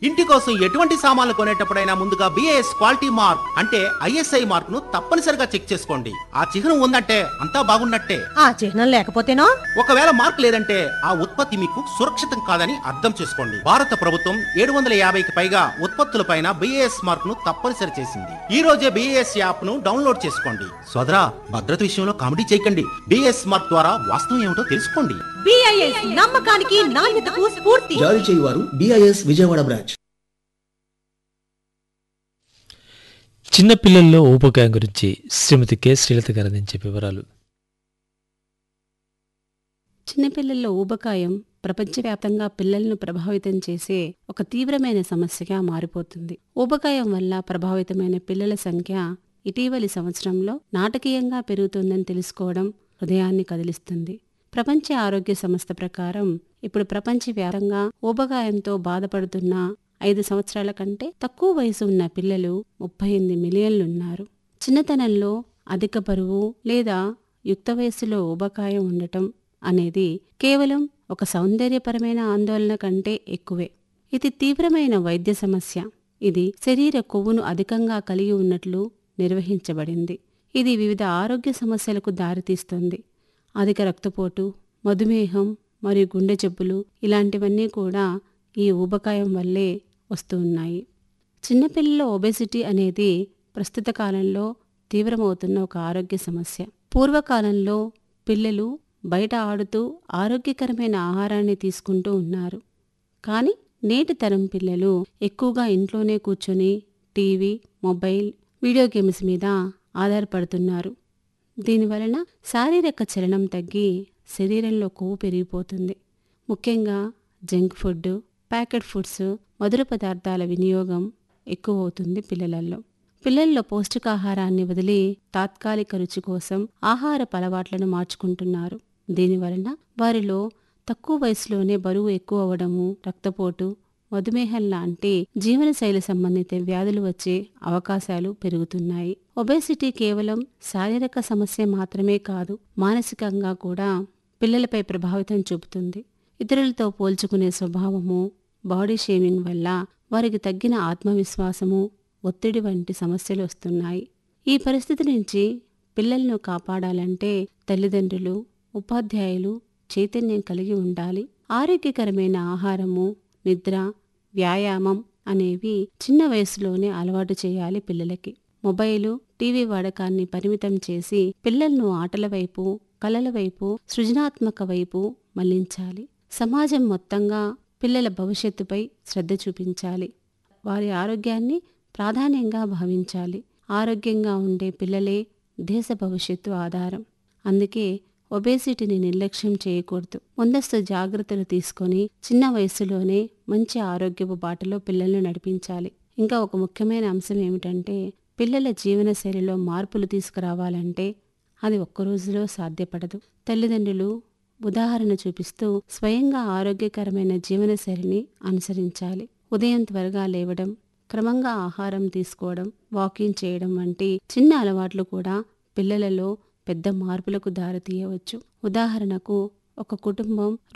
ఇంటి కోసం ఎటువంటి సామాన్లు కొనేటప్పుడైనా ముందుగా బిఏఎస్ క్వాలిటీ మార్క్ అంటే ఐఎస్ఐ మార్క్ ను తప్పనిసరిగా చెక్ చేసుకోండి ఆ చిహ్నం ఉందంటే అంతా బాగున్నట్టే ఆ చిహ్నం లేకపోతేనో ఒకవేళ మార్క్ లేదంటే ఆ ఉత్పత్తి మీకు సురక్షితం కాదని అర్థం చేసుకోండి భారత ప్రభుత్వం ఏడు వందల యాభైకి పైగా ఉత్పత్తులపైన బిఏఎస్ మార్క్ ను తప్పనిసరి చేసింది ఈ రోజే బిఏఎస్ యాప్ ను డౌన్లోడ్ చేసుకోండి సోదరా భద్రత విషయంలో కామెడీ చేయకండి బిఏఎస్ మార్క్ ద్వారా వాస్తవం ఏమిటో తెలుసుకోండి బిఐఎస్ నమ్మకానికి నాణ్యతకు స్ఫూర్తి జారీ చేయువారు బిఐఎస్ విజయవాడ బ్రాంచ్ చిన్నపిల్లల్లో ఊబకాయం గురించి శ్రీమతి కె శ్రీలత గారు అందించే వివరాలు చిన్నపిల్లల్లో ఊబకాయం ప్రపంచవ్యాప్తంగా పిల్లలను ప్రభావితం చేసే ఒక తీవ్రమైన సమస్యగా మారిపోతుంది ఊబకాయం వల్ల ప్రభావితమైన పిల్లల సంఖ్య ఇటీవలి సంవత్సరంలో నాటకీయంగా పెరుగుతుందని తెలుసుకోవడం హృదయాన్ని కదిలిస్తుంది ప్రపంచ ఆరోగ్య సంస్థ ప్రకారం ఇప్పుడు ప్రపంచవ్యాప్తంగా ఊబకాయంతో బాధపడుతున్న ఐదు సంవత్సరాల కంటే తక్కువ వయసు ఉన్న పిల్లలు ముప్పై ఎనిమిది మిలియన్లున్నారు చిన్నతనంలో అధిక బరువు లేదా యుక్త వయస్సులో ఊబకాయం ఉండటం అనేది కేవలం ఒక సౌందర్యపరమైన ఆందోళన కంటే ఎక్కువే ఇది తీవ్రమైన వైద్య సమస్య ఇది శరీర కొవ్వును అధికంగా కలిగి ఉన్నట్లు నిర్వహించబడింది ఇది వివిధ ఆరోగ్య సమస్యలకు దారితీస్తుంది అధిక రక్తపోటు మధుమేహం మరియు గుండె జబ్బులు ఇలాంటివన్నీ కూడా ఈ ఊబకాయం వల్లే వస్తూ ఉన్నాయి చిన్నపిల్లల ఒబెసిటీ అనేది ప్రస్తుత కాలంలో తీవ్రమవుతున్న ఒక ఆరోగ్య సమస్య పూర్వకాలంలో పిల్లలు బయట ఆడుతూ ఆరోగ్యకరమైన ఆహారాన్ని తీసుకుంటూ ఉన్నారు కానీ నేటి తరం పిల్లలు ఎక్కువగా ఇంట్లోనే కూర్చొని టీవీ మొబైల్ వీడియో గేమ్స్ మీద ఆధారపడుతున్నారు దీనివలన శారీరక చలనం తగ్గి శరీరంలో కొవ్వు పెరిగిపోతుంది ముఖ్యంగా జంక్ ఫుడ్ ప్యాకెట్ ఫుడ్స్ మధుర పదార్థాల వినియోగం ఎక్కువ అవుతుంది పిల్లలలో పిల్లల్లో పౌష్టికాహారాన్ని వదిలి తాత్కాలిక రుచి కోసం ఆహారపు అలవాట్లను మార్చుకుంటున్నారు దీనివలన వారిలో తక్కువ వయసులోనే బరువు ఎక్కువ అవ్వడము రక్తపోటు మధుమేహం లాంటి జీవనశైలి సంబంధిత వ్యాధులు వచ్చే అవకాశాలు పెరుగుతున్నాయి ఒబేసిటీ కేవలం శారీరక సమస్య మాత్రమే కాదు మానసికంగా కూడా పిల్లలపై ప్రభావితం చూపుతుంది ఇతరులతో పోల్చుకునే స్వభావము బాడీ షేమింగ్ వల్ల వారికి తగ్గిన ఆత్మవిశ్వాసము ఒత్తిడి వంటి సమస్యలు వస్తున్నాయి ఈ పరిస్థితి నుంచి పిల్లలను కాపాడాలంటే తల్లిదండ్రులు ఉపాధ్యాయులు చైతన్యం కలిగి ఉండాలి ఆరోగ్యకరమైన ఆహారము నిద్ర వ్యాయామం అనేవి చిన్న వయసులోనే అలవాటు చేయాలి పిల్లలకి మొబైలు టీవీ వాడకాన్ని పరిమితం చేసి పిల్లలను ఆటల వైపు కళల వైపు సృజనాత్మక వైపు మళ్లించాలి సమాజం మొత్తంగా పిల్లల భవిష్యత్తుపై శ్రద్ధ చూపించాలి వారి ఆరోగ్యాన్ని ప్రాధాన్యంగా భావించాలి ఆరోగ్యంగా ఉండే పిల్లలే దేశ భవిష్యత్తు ఆధారం అందుకే ఒబేసిటీని నిర్లక్ష్యం చేయకూడదు ముందస్తు జాగ్రత్తలు తీసుకొని చిన్న వయసులోనే మంచి ఆరోగ్యపు బాటలో పిల్లల్ని నడిపించాలి ఇంకా ఒక ముఖ్యమైన అంశం ఏమిటంటే పిల్లల జీవనశైలిలో మార్పులు తీసుకురావాలంటే అది ఒక్క రోజులో సాధ్యపడదు తల్లిదండ్రులు ఉదాహరణ చూపిస్తూ స్వయంగా ఆరోగ్యకరమైన జీవనశైలిని అనుసరించాలి ఉదయం త్వరగా లేవడం క్రమంగా ఆహారం తీసుకోవడం వాకింగ్ చేయడం వంటి చిన్న అలవాట్లు కూడా పిల్లలలో పెద్ద మార్పులకు దారితీయవచ్చు ఉదాహరణకు ఒక కుటుంబం